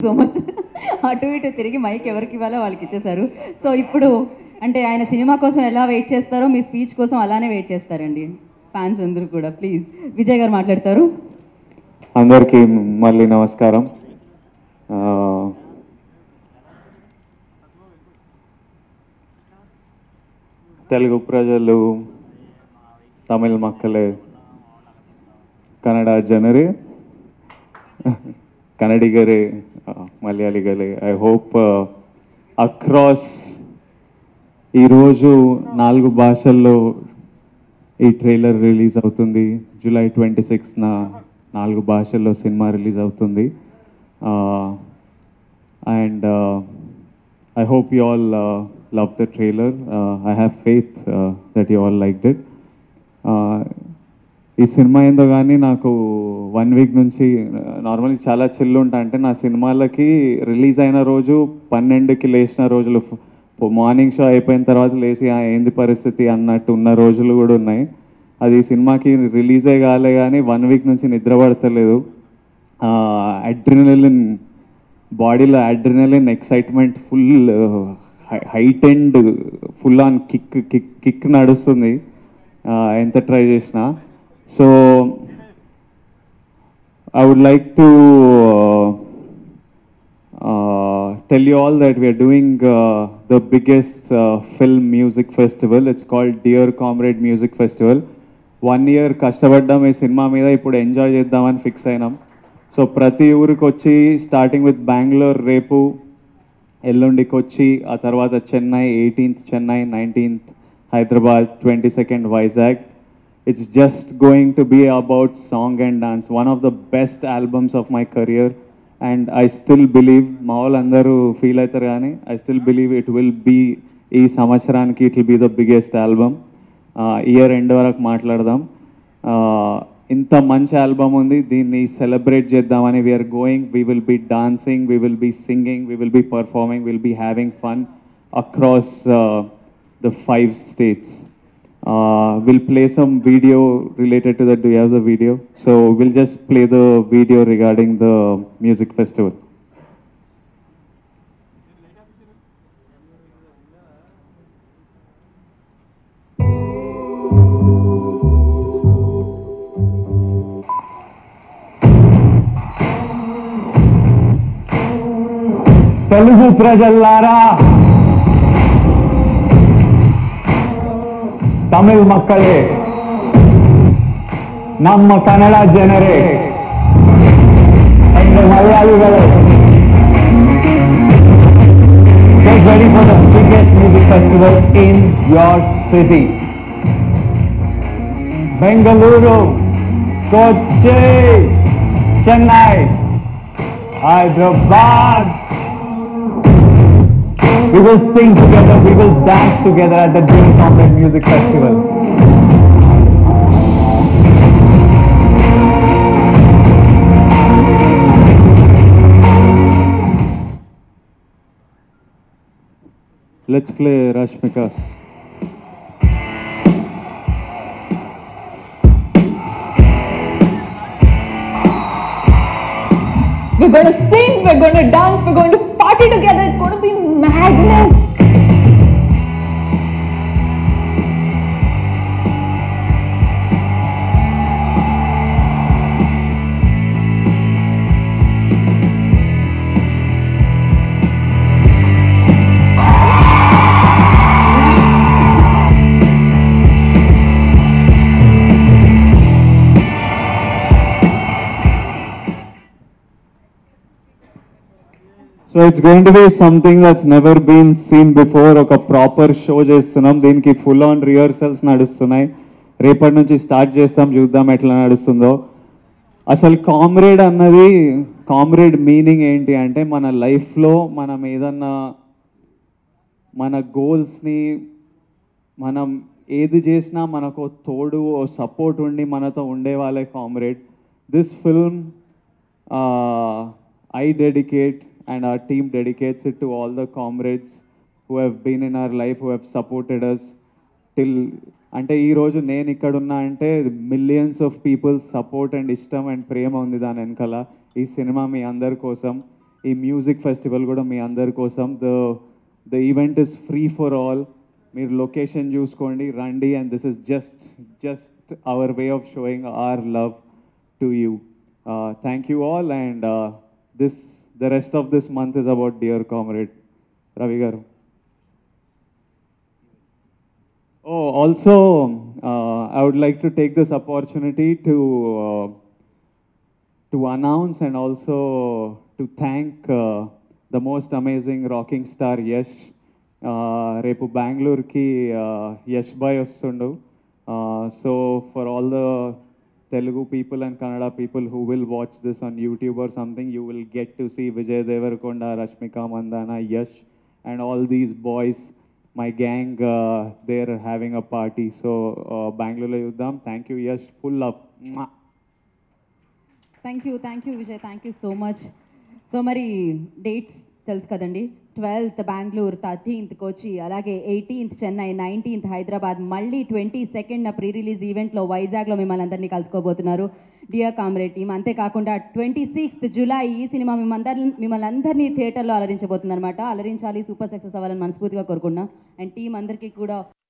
So much అటు ఇటు తిరిగి మైక్ ఎవరికి ఇవ్వాలో వాళ్ళకి ఇచ్చేశారు సో ఇప్పుడు అంటే ఆయన సినిమా కోసం ఎలా వెయిట్ చేస్తారో మీ స్పీచ్ కోసం అలానే వెయిట్ చేస్తారండి ఫ్యాన్స్ అందరూ కూడా ప్లీజ్ విజయ్ గారు మాట్లాడతారు అందరికీ మళ్ళీ నమస్కారం ఆ, తెలుగు ప్రజలు తమిళ మక్కలే ಕನ್ನಡ ಜನರೇ ಕನ್ನಡಿಗರೇ ಆ, ಮಲಯಾಳಿಗಳೇ ಐ ಹೋಪ್ అక్రాస్ ఈరోజు నాలుగు భాషల్లో ఈ ట్రైలర్ రిలీజ్ అవుతుంది జూలై ట్వంటీ సిక్స్న నాలుగు భాషల్లో సినిమా రిలీజ్ అవుతుంది and I hope you all love the trailer I have faith that you all like it ఈ సినిమా ఏందో కానీ నాకు వన్ వీక్ నుంచి నార్మల్గా చాలా చిల్లు ఉంటా అంటే నా సినిమాలకి రిలీజ్ అయిన రోజు పన్నెండుకి లేచిన రోజులు మార్నింగ్ షో అయిపోయిన తర్వాత లేచి "ఆ, ఏంది పరిస్థితి అన్నట్టు ఉన్న రోజులు కూడా ఉన్నాయి అది ఈ సినిమాకి రిలీజే కాలే కానీ వన్ వీక్ నుంచి నిద్ర పడతలేదు అడ్రినలిన్ బాడీలో adrenaline excitement full height and full on kick kick kick నడుస్తుంది ఆ, ఎంత ట్రై చేసినా so I would like to uh, uh, tell you all that we are doing uh, the biggest uh, film music festival. It's called Dear Comrade Music Festival. One year కష్టపడ్డాం ఈ cinema మీద ఇప్పుడు enjoy చేద్దామని fix అయినాం so ప్రతి ఊరికి వచ్చి starting with Bengaluru రేపు ఎల్లుండికి వచ్చి ఆ తర్వాత Chennai eighteenth Chennai nineteenth Hyderabad twenty second Vizag it's just going to be about song and dance one of the best albums of my career and I still believe మా వాళ్ళందరూ ఫీల్ అవుతారు కానీ I still believe it will be ఈ సంవత్సరానికి it will be the biggest album year end వరకు మాట్లాడదాం Uh, ఇంత మంచి ఆల్బమ్ ఉంది దీన్ని సెలబ్రేట్ చేద్దామని we're going we will be dancing we will be singing we will be performing will be having fun across the five states we'll play some video related to that. Do you have the video? So we'll just play the video regarding the music festival. Telugu ప్రజల్లారా ತಮಿಳ್ ಮಕ್ಕಳೇ ನಮ್ಮ ಕನ್ನಡ ಜನರೇ and ಮಲಯಾಳಿಗಳೇ get ready for the biggest music festival in your city. Bengaluru, Kochi, Chennai, Hyderabad. We will sing together, we will dance together at the Dear Comrade Music Festival. Let's play Rashmikas. We're going to sing, we're going to dance, we're going to party together. It's going to be madness. So it's going to be something that's never been seen before ఒక proper show చేస్తున్నాం దీనికి full on rehearsals నడుస్తున్నాయి రేపటి నుంచి start చేస్తాం చూద్దాం ఎట్లా నడుస్తుందో అసలు కామ్రేడ్ అన్నది కామ్రేడ్ మీనింగ్ ఏంటి అంటే మన లైఫ్లో మనం ఏదన్నా మన గోల్స్ని మనం ఏది చేసినా మనకు తోడు ఓ సపోర్ట్ ఉండి మనతో ఉండే వాళ్ళే comrade this film I dedicate and our team dedicates it to all the comrades who have been in our life, who have supported us till అంటే ఈ రోజు నేను ఇక్కడ ఉన్నా అంటే millions of people support and ఇష్టం అండ్ ప్రేమ ఉంది దాని వెనకాల ఈ సినిమా మీ అందరి కోసం ఈ మ్యూజిక్ ఫెస్టివల్ కూడా మీ అందరి కోసం the the event is free for all మీరు లొకేషన్ చూసుకోండి రండి and this is just just our way of showing our love to you thank you all and this the rest of this month is about dear comrade Ravi garu Oh, also, uh, I would like to take this opportunity to uh, to announce and also to thank uh, the most amazing rocking star Yash. Uh, రేపు బెంగళూరుకి యష్ బాయ్ వస్తుండు so for all the Telugu people and Kannada people who will watch this on YouTube or something you will get to see Vijay Deverakonda Rashmika Mandanna Yash and all these boys my gang there having a party so బెంగళూరులో చూద్దాం thank you Yash full up thank you thank you Vijay thank you so much so మరి dates తెలుసు కదండి twelfth Bengaluru thirteenth కోచి అలాగే eighteenth Chennai nineteenth Hyderabad మళ్ళీ twenty second pre release ఈవెంట్లో వైజాగ్లో మిమ్మల్ని అందరినీ కలుసుకోబోతున్నారు డియర్ కామ్రేడ్ టీమ్ అంతేకాకుండా ట్వంటీ సిక్స్త్ జూలై ఈ సినిమా మిమ్మల్ని మిమ్మల్ని అందరినీ థియేటర్లో అలరించబోతుంది అనమాట అలరించాలి సూపర్ సక్సెస్ అవ్వాలని మనస్ఫూర్తిగా కోరుకున్నా అండ్ టీం అందరికీ కూడా